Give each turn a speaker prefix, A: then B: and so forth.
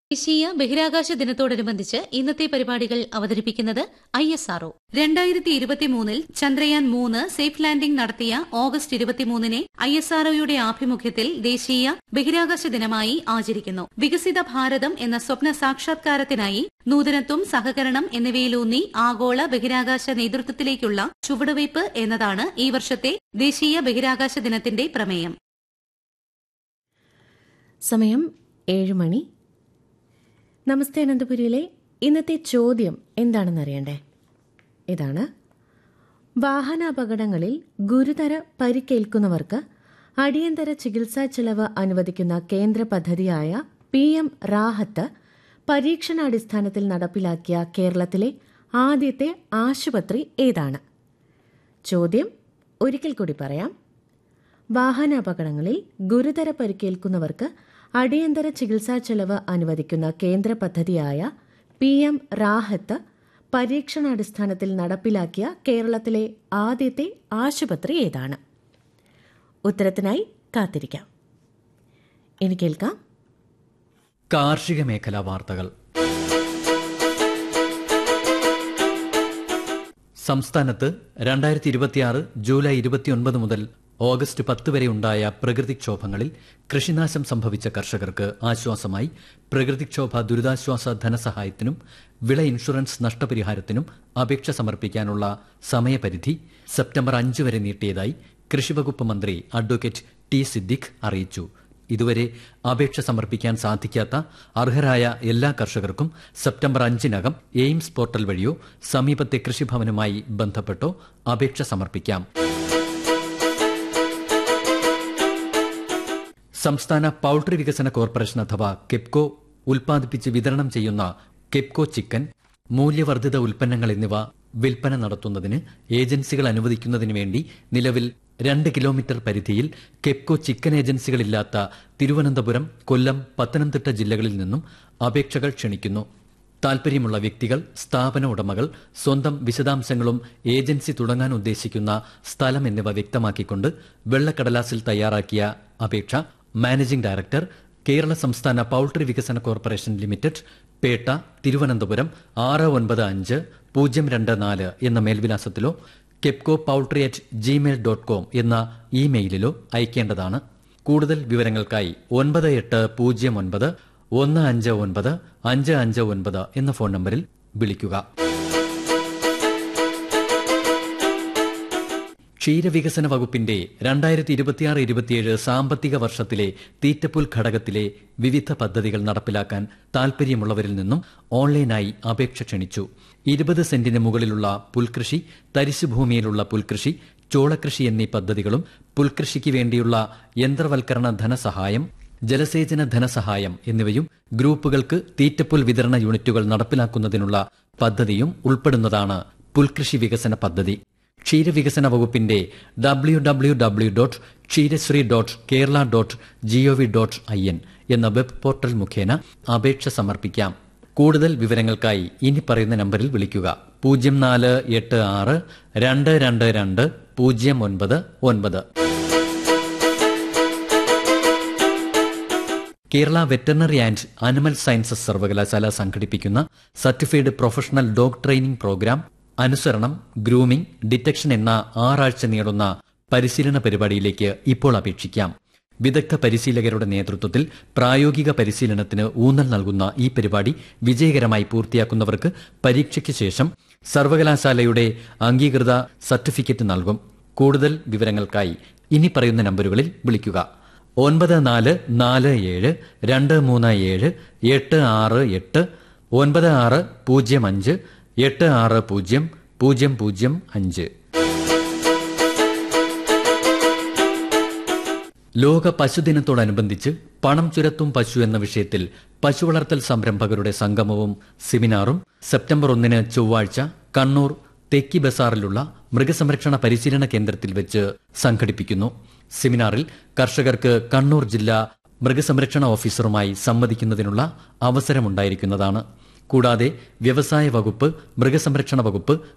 A: ദേശീയ ബഹിരാകാശ ദിനത്തോടനുബന്ധിച്ച് ഇന്നത്തെ പരിപാടികൾ അവതരിപ്പിക്കുന്നത് ഐ എസ് ആർഒ രണ്ടായിരത്തി ഇരുപത്തിമൂന്നിൽ ചന്ദ്രയാൻ മൂന്ന് സേഫ് ലാൻഡിംഗ് നടത്തിയ ഓഗസ്റ്റ് ഇരുപത്തിമൂന്നിനെ ഐ എസ് ആർഒയുടെ ആഭിമുഖ്യത്തിൽ ദേശീയ ബഹിരാകാശ ദിനമായി ആചരിക്കുന്നു വികസിത ഭാരതം എന്ന സ്വപ്ന സാക്ഷാത്കാരത്തിനായി നൂതനത്വം സഹകരണം എന്നിവയിലൂന്നി ആഗോള ബഹിരാകാശ നേതൃത്വത്തിലേക്കുള്ള ചുവടുവയ്പ് എന്നതാണ് ഈ വർഷത്തെ ദേശീയ ബഹിരാകാശ ദിനത്തിന്റെ പ്രമേയം
B: സമയം ഏഴ് മണി നമസ്തേ അനന്തപുരിയിലെ ഇന്നത്തെ ചോദ്യം എന്താണെന്ന് അറിയണ്ടേ ഇതാണ് വാഹനാപകടങ്ങളിൽ ഗുരുതര പരിക്കേൽക്കുന്നവർക്ക് അടിയന്തര ചികിത്സാ ചെലവ് അനുവദിക്കുന്ന കേന്ദ്ര പദ്ധതിയായ പി എം റാഹത്ത് പരീക്ഷണാടിസ്ഥാനത്തിൽ നടപ്പിലാക്കിയ കേരളത്തിലെ ആദ്യത്തെ ആശുപത്രി ഏതാണ് ചോദ്യം ഒരിക്കൽ കൂടി പറയാം വാഹനാപകടങ്ങളിൽ ഗുരുതര പരിക്കേൽക്കുന്നവർക്ക് അടിയന്തര ചികിത്സാ ചെലവ് അനുവദിക്കുന്ന കേന്ദ്ര പദ്ധതിയായ പി എം റാഹത്ത് പരീക്ഷണാടിസ്ഥാനത്തിൽ നടപ്പിലാക്കിയ കേരളത്തിലെ ആദ്യത്തെ ആശുപത്രി ഏതാണ് ഉത്തരത്തിനായി കാത്തിരിക്കാം ഇനി കേൾക്കാം
C: കാർഷിക മേഖലാ വാർത്തകൾ സംസ്ഥാനത്ത് രണ്ടായിരത്തി ഇരുപത്തിയാറ് ജൂലൈ ഇരുപത്തിയൊൻപത് മുതൽ ഓഗസ്റ്റ് പത്ത് വരെ ഉണ്ടായ പ്രകൃതിക്ഷോഭങ്ങളിൽ കൃഷിനാശം സംഭവിച്ച കർഷകർക്ക് ആശ്വാസമായി പ്രകൃതിക്ഷോഭ ദുരിതാശ്വാസ ധനസഹായത്തിനും വിള ഇൻഷുറൻസ് നഷ്ടപരിഹാരത്തിനും അപേക്ഷ സമർപ്പിക്കാനുള്ള സമയപരിധി സെപ്റ്റംബർ അഞ്ച് വരെ നീട്ടിയതായി കൃഷിവകുപ്പ് മന്ത്രി അഡ്വക്കേറ്റ് ടി സിദ്ദിഖ് അറിയിച്ചു ഇതുവരെ അപേക്ഷ സമർപ്പിക്കാൻ സാധിക്കാത്ത അർഹരായ എല്ലാ കർഷകർക്കും സെപ്റ്റംബർ അഞ്ചിനകം എയിംസ് പോർട്ടൽ വഴിയോ സമീപത്തെ കൃഷിഭവനുമായി ബന്ധപ്പെട്ടോ അപേക്ഷ സമർപ്പിക്കാം സംസ്ഥാന പൌൾട്രി വികസന കോർപ്പറേഷൻ അഥവാ കെപ്കോ ഉൽപ്പാദിപ്പിച്ച് വിതരണം ചെയ്യുന്ന കെപ്കോ ചിക്കൻ മൂല്യവർദ്ധിത ഉൽപ്പന്നങ്ങൾ എന്നിവ വിൽപ്പന നടത്തുന്നതിന് ഏജൻസികൾ അനുവദിക്കുന്നതിന് വേണ്ടി നിലവിൽ രണ്ട് കിലോമീറ്റർ പരിധിയിൽ കെപ്കോ ചിക്കൻ ഏജൻസികളില്ലാത്ത തിരുവനന്തപുരം കൊല്ലം പത്തനംതിട്ട ജില്ലകളിൽ നിന്നും അപേക്ഷകൾ ക്ഷണിക്കുന്നു താൽപര്യമുള്ള വ്യക്തികൾ സ്ഥാപന ഉടമകൾ സ്വന്തം വിശദാംശങ്ങളും ഏജൻസി തുടങ്ങാൻ ഉദ്ദേശിക്കുന്ന സ്ഥലം എന്നിവ വ്യക്തമാക്കിക്കൊണ്ട് വെള്ളക്കടലാസിൽ തയ്യാറാക്കിയ അപേക്ഷ മാനേജിംഗ് ഡയറക്ടർ കേരള സംസ്ഥാന പൌൾട്രി വികസന കോർപ്പറേഷൻ ലിമിറ്റഡ് പേട്ട തിരുവനന്തപുരം ആറ് ഒൻപത് അഞ്ച് പൂജ്യം രണ്ട് നാല് എന്ന മേൽവിലാസത്തിലോ KEPCO poultry at Gmail dot com എന്ന ഇമെയിലിലോ അയക്കേണ്ടതാണ് കൂടുതൽ വിവരങ്ങൾക്കായി ഒൻപത് എട്ട് പൂജ്യം ഒൻപത് ഒന്ന് അഞ്ച് ഒൻപത് അഞ്ച് അഞ്ച് ഒൻപത് എന്ന ഫോൺ നമ്പറിൽ വിളിക്കുക ക്ഷീരവികസന വകുപ്പിന്റെ രണ്ടായിരത്തി ഇരുപത്തിയാറ് ഇരുപത്തിയേഴ് സാമ്പത്തിക വർഷത്തിലെ തീറ്റപ്പുൽ ഘടകത്തിലെ വിവിധ പദ്ധതികൾ നടപ്പിലാക്കാൻ താൽപര്യമുള്ളവരിൽ നിന്നും ഓൺലൈനായി അപേക്ഷ ക്ഷണിച്ചു ഇരുപത് സെന്റിന് മുകളിലുള്ള പുൽകൃഷി തരിശുഭൂമിയിലുള്ള പുൽകൃഷി ചോളകൃഷി എന്നീ പദ്ധതികളും പുൽകൃഷിക്ക് വേണ്ടിയുള്ള യന്ത്രവൽക്കരണ ധനസഹായം ജലസേചന ധനസഹായം എന്നിവയും ഗ്രൂപ്പുകൾക്ക് തീറ്റപ്പുൽ വിതരണ യൂണിറ്റുകൾ നടപ്പിലാക്കുന്നതിനുള്ള പദ്ധതിയും ഉൾപ്പെടുന്നതാണ് പുൽകൃഷി വികസന പദ്ധതി ക്ഷീരവികസന വകുപ്പിന്റെ W W W dot Ksheerasree dot Kerala dot gov dot I N എന്ന വെബ് പോർട്ടൽ മുഖേന അപേക്ഷ സമർപ്പിക്കാം കൂടുതൽ വിവരങ്ങൾക്കായി ഇനി പറയുന്ന നമ്പറിൽ വിളിക്കുക പൂജ്യം നാല് എട്ട് ആറ് രണ്ട് രണ്ട് രണ്ട് പൂജ്യം ഒൻപത് ഒൻപത് Kerala veterinary and animal sciences സർവകലാശാല സംഘടിപ്പിക്കുന്ന certified professional dog training programme അനുസരണം ഗ്രൂമിംഗ് ഡിറ്റക്ഷൻ എന്ന ആറാഴ്ച നീളുന്ന പരിശീലന പരിപാടിയിലേക്ക് ഇപ്പോൾ അപേക്ഷിക്കാം വിദഗ്ധ പരിശീലകരുടെ നേതൃത്വത്തിൽ പ്രായോഗിക പരിശീലനത്തിന് ഊന്നൽ നൽകുന്ന ഈ പരിപാടി വിജയകരമായി പൂർത്തിയാക്കുന്നവർക്ക് പരീക്ഷയ്ക്ക് ശേഷം സർവകലാശാലയുടെ അംഗീകൃത സർട്ടിഫിക്കറ്റ് നൽകും കൂടുതൽ വിവരങ്ങൾക്കായി ഇനി പറയുന്ന നമ്പറുകളിൽ വിളിക്കുക ഒൻപത് നാല് നാല് ഏഴ് രണ്ട് മൂന്ന് ഏഴ് എട്ട് ആറ് എട്ട് ഒൻപത് ആറ് പൂജ്യം അഞ്ച് എട്ട് ആറ് പൂജ്യം പൂജ്യം പൂജ്യം അഞ്ച് ലോക പശുദിനത്തോടനുബന്ധിച്ച് പണം ചുരത്തും പശു എന്ന വിഷയത്തിൽ പശു വളർത്തൽ സംരംഭകരുടെ സംഗമവും സെമിനാറും സെപ്റ്റംബർ ഒന്നിന് ചൊവ്വാഴ്ച കണ്ണൂർ തെക്കി ബസാറിലുള്ള മൃഗസംരക്ഷണ പരിശീലന കേന്ദ്രത്തിൽ വെച്ച് സംഘടിപ്പിക്കുന്നു സെമിനാറിൽ കർഷകർക്ക് കണ്ണൂർ ജില്ലാ മൃഗസംരക്ഷണ ഓഫീസറുമായി സംവദിക്കുന്നതിനുള്ള അവസരമുണ്ടായിരിക്കുന്നതാണ് കൂടാതെ വ്യവസായ വകുപ്പ് മൃഗസംരക്ഷണ വകുപ്പ്